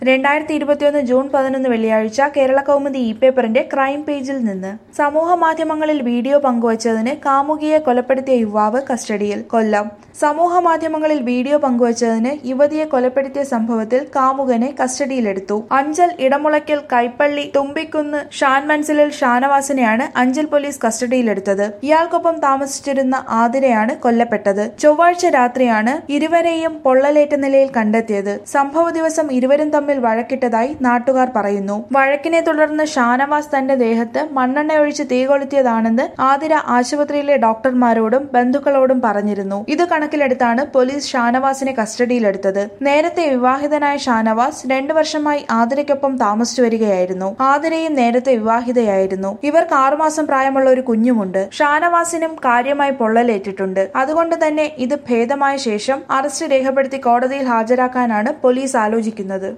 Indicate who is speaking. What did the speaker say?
Speaker 1: രണ്ടായിരത്തി ഇരുപത്തിയൊന്ന് ജൂൺ പതിനൊന്ന് വെള്ളിയാഴ്ച കേരള കൗമുദി ഇ പേപ്പറിന്റെ ക്രൈം പേജിൽ നിന്ന് സമൂഹ മാധ്യമങ്ങളിൽ വീഡിയോ പങ്കുവച്ചതിന് കാമുകിയെ കൊലപ്പെടുത്തിയ യുവാവ് കസ്റ്റഡിയിൽ കൊല്ലം സമൂഹ മാധ്യമങ്ങളിൽ വീഡിയോ പങ്കുവച്ചതിന് യുവതിയെ കൊലപ്പെടുത്തിയ സംഭവത്തിൽ കാമുകനെ കസ്റ്റഡിയിലെടുത്തു അഞ്ചൽ ഇടമുളയ്ക്കൽ കൈപ്പള്ളി തുമ്പിക്കുന്ന് ഷാൻ മൻസിലിൽ ഷാനവാസിനെയാണ് അഞ്ചൽ പോലീസ് കസ്റ്റഡിയിലെടുത്തത് ഇയാൾക്കൊപ്പം താമസിച്ചിരുന്ന ആതിരയാണ് കൊല്ലപ്പെട്ടത് ചൊവ്വാഴ്ച രാത്രിയാണ് ഇരുവരെയും പൊള്ളലേറ്റ നിലയിൽ കണ്ടെത്തിയത് സംഭവ ദിവസം ഇരുവരും തമ്മിൽ വഴക്കിട്ടതായി നാട്ടുകാർ പറയുന്നു വഴക്കിനെ തുടർന്ന് ഷാനവാസ് തന്റെ ദേഹത്ത് മണ്ണെണ്ണ ഒഴിച്ച് തീ കൊളുത്തിയതാണെന്ന് ആതിര ആശുപത്രിയിലെ ഡോക്ടർമാരോടും ബന്ധുക്കളോടും പറഞ്ഞിരുന്നു ഇത് കണക്കിലെടുത്താണ് പോലീസ് ഷാനവാസിനെ കസ്റ്റഡിയിലെടുത്തത് നേരത്തെ വിവാഹിതനായ ഷാനവാസ് രണ്ടു വർഷമായി ആതിരയ്ക്കൊപ്പം താമസിച്ചു വരികയായിരുന്നു ആതിരയും നേരത്തെ വിവാഹിതയായിരുന്നു ഇവർക്ക് ആറുമാസം പ്രായമുള്ള ഒരു കുഞ്ഞുമുണ്ട് ഷാനവാസിനും കാര്യമായി പൊള്ളലേറ്റിട്ടുണ്ട് അതുകൊണ്ട് തന്നെ ഇത് ഭേദമായ ശേഷം അറസ്റ്റ് രേഖപ്പെടുത്തി കോടതിയിൽ ഹാജരാക്കാനാണ് പോലീസ് ആലോചിക്കുന്നത്